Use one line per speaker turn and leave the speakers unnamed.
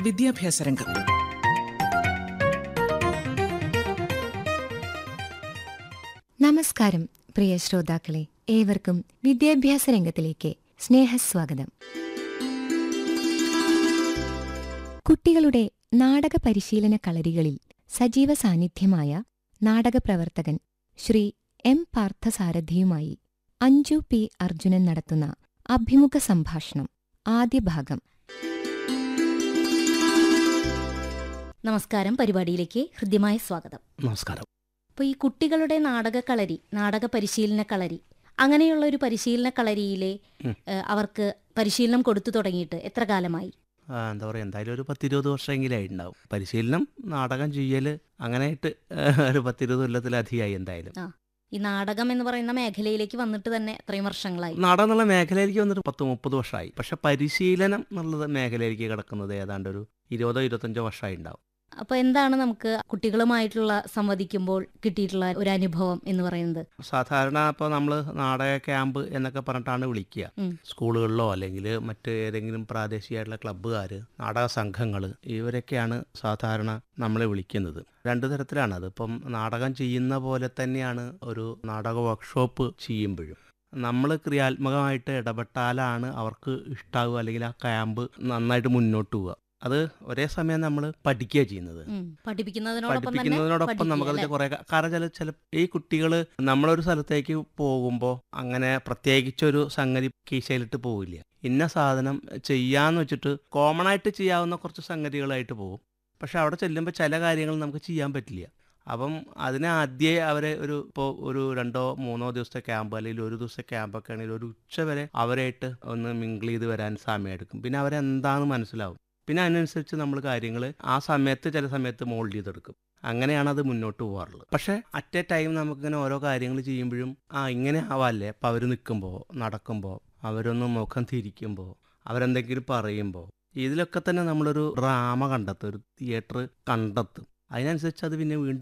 വിദ്യാഭ്യാസ രംഗം
നമസ്കാരം പ്രിയ ശ്രോതാക്കളെ ഏവർക്കും വിദ്യാഭ്യാസ രംഗത്തിലേക്ക് സ്നേഹസ്വാഗതം കുട്ടികളുടെ നാടക പരിശീലന കളരികളിൽ സജീവ സാന്നിധ്യമായ നാടകപ്രവർത്തകൻ ശ്രീ എം പാർത്ഥസാരഥിയുമായി അഞ്ജു പി അർജുനൻ നടത്തുന്ന അഭിമുഖ സംഭാഷണം ആദ്യ ഭാഗം
നമസ്കാരം പരിപാടിയിലേക്ക് ഹൃദ്യമായ സ്വാഗതം
നമസ്കാരം
അപ്പോൾ ഈ കുട്ടികളുടെ നാടക കളരി നാടക പരിശീലന കളരി അങ്ങനെയുള്ള ഒരു പരിശീലന കളരിയിലെ
ഉം.
ഏഹ്, അവർക്ക് പരിശീലനം കൊടുത്തു തുടങ്ങിയിട്ട് എത്ര കാലമായി
ആ, എന്താ പറയുക എന്തായാലും ഒരു പത്തിരുപത് വർഷമെങ്കിലും ഉണ്ടാവും പരിശീലനം നാടകം ചെയ്യൽ അങ്ങനെയായിട്ട് ഒരു പത്തിരുപത് കൊല്ലത്തിലധികമായി എന്തായാലും
ഈ നാടകം എന്ന് പറയുന്ന മേഖലയിലേക്ക് വന്നിട്ട് തന്നെ അത്രയും വർഷങ്ങളായി
നാടകം എന്നുള്ള മേഖലയിലേക്ക് വന്നിട്ട് പത്ത് മുപ്പത് വർഷമായി പക്ഷെ പരിശീലനം എന്നുള്ളത് മേഖലയിലേക്ക് കിടക്കുന്നത് ഏതാണ്ട് ഒരു ഇരുപതോ ഇരുപത്തഞ്ചോ വർഷമായി ഉണ്ടാവും
അപ്പോൾ എന്താണ് നമുക്ക് കുട്ടികളുമായിട്ടുള്ള സംവദിക്കുമ്പോൾ കിട്ടിയിട്ടുള്ള ഒരു അനുഭവം എന്ന് പറയുന്നത്
സാധാരണ ഇപ്പോൾ നമ്മൾ നാടക ക്യാമ്പ് എന്നൊക്കെ പറഞ്ഞിട്ടാണ് വിളിക്കുക
ഉം.
സ്കൂളുകളിലോ അല്ലെങ്കിൽ മറ്റ് ഏതെങ്കിലും പ്രാദേശികമായിട്ടുള്ള ക്ലബ്ബുകാർ നാടക സംഘങ്ങൾ ഇവരൊക്കെയാണ് സാധാരണ നമ്മളെ വിളിക്കുന്നത് രണ്ട് തരത്തിലാണ് അത് ഇപ്പം നാടകം ചെയ്യുന്ന പോലെ തന്നെയാണ് ഒരു നാടക വർക്ക്ഷോപ്പ് ചെയ്യുമ്പോഴും നമ്മൾ ക്രിയാത്മകമായിട്ട് ഇടപെട്ടാലാണ് അവർക്ക് ഇഷ്ടാവുക അല്ലെങ്കിൽ ആ ക്യാമ്പ് നന്നായിട്ട് മുന്നോട്ട് പോവുക അത് ഒരേ സമയം നമ്മൾ പഠിക്കുക ചെയ്യുന്നത്
ഉം. പഠിപ്പിക്കുന്നതിനോടൊപ്പം തന്നെ
പഠിപ്പിക്കുന്നതിനോടൊപ്പം
പഠിക്കുക,
നമുക്കതിൽ
അല്ലേ?
കുറെ കാരണം ചില ചില ഈ കുട്ടികൾ നമ്മളൊരു സ്ഥലത്തേക്ക് പോകുമ്പോൾ അങ്ങനെ പ്രത്യേകിച്ചൊരു സംഗതി കീശയിലിട്ട് പോവില്ല ഇന്ന സാധനം ചെയ്യാന്ന് വെച്ചിട്ട് കോമൺ ആയിട്ട് ചെയ്യാവുന്ന കുറച്ച് സംഗതികളായിട്ട് പോകും പക്ഷെ അവിടെ ചെല്ലുമ്പോൾ ചില കാര്യങ്ങൾ നമുക്ക് ചെയ്യാൻ പറ്റില്ല അപ്പം അതിനെ ആദ്യമേ അവരെ ഒരു ഇപ്പോൾ ഒരു രണ്ടോ മൂന്നോ ദിവസത്തെ ക്യാമ്പ് അല്ലെങ്കിൽ ഒരു ദിവസത്തെ ക്യാമ്പൊക്കെ ആണെങ്കിൽ ഒരു ഉച്ച വരെ അവരായിട്ട് ഒന്ന് മിങ്കിൾ ചെയ്ത് വരാൻ സമയമെടുക്കും പിന്നെ അവരെന്താണെന്ന് മനസ്സിലാവും പിന്നെ അതിനനുസരിച്ച് നമ്മൾ കാര്യങ്ങൾ ആ സമയത്ത് ചില സമയത്ത് മോൾഡ് ചെയ്തെടുക്കും അങ്ങനെയാണ് അത് മുന്നോട്ട് പോകാറുള്ളത് പക്ഷേ അറ്റ് എ ടൈം നമുക്കിങ്ങനെ ഓരോ കാര്യങ്ങൾ ചെയ്യുമ്പോഴും ആ ഇങ്ങനെ ആവാല്ലേ അപ്പം അവർ നിൽക്കുമ്പോൾ നടക്കുമ്പോൾ അവരൊന്ന് മുഖം തിരിക്കുമ്പോൾ അവരെന്തെങ്കിലും പറയുമ്പോൾ ഇതിലൊക്കെ തന്നെ നമ്മളൊരു ഡ്രാമ കണ്ടെത്തും ഒരു തിയേറ്റർ കണ്ടെത്തും അതിനനുസരിച്ച് അത് പിന്നെ വീണ്ടും